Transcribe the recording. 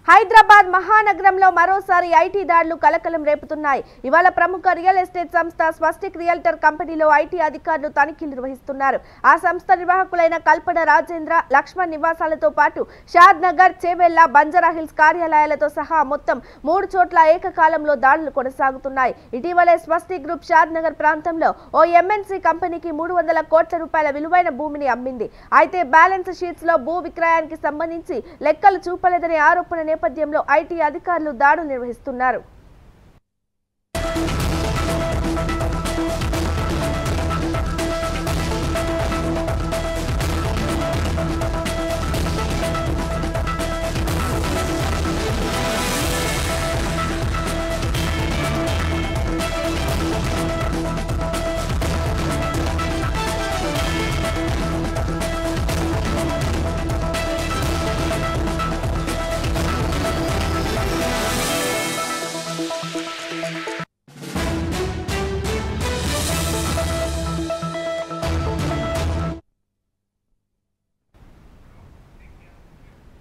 హైదరాబాద్ మహానగరంలో మరోసారి ఐటీ దాడులు కలకలం రేపుతున్నాయి ఇవాళ ప్రముఖ రియల్ ఎస్టేట్ సంస్థ స్వస్టిక్ రియల్టర్ కంపెనీలో ఐటీ అధికారులు తనిఖీలు నిర్వహిస్తున్నారు ఆ సంస్థ నిర్వాహకులైన కల్పన రాజేంద్ర లక్ష్మణ్ నివాసాలతో పాటు షాద్ నగర్ చేవెళ్ల బంజారా హిల్స్ కార్యాలయాలతో సహా మొత్తం మూడు చోట్ల ఏకకాలంలో దాడులు కొనసాగుతున్నాయి ఇటీవలే స్వస్తి గ్రూప్ షాద్ నగర్ ప్రాంతంలో ఓ ఎంఎన్సీ కంపెనీకి మూడు వందల కోట్ల రూపాయల విలువైన భూమిని అమ్మింది అయితే బ్యాలెన్స్ షీట్స్ లో భూ విక్రయానికి సంబంధించి లెక్కలు చూపలేదనే ఆరోపణ నేపథ్యంలో ఐటీ అధికారులు దాడులు నిర్వహిస్తున్నారు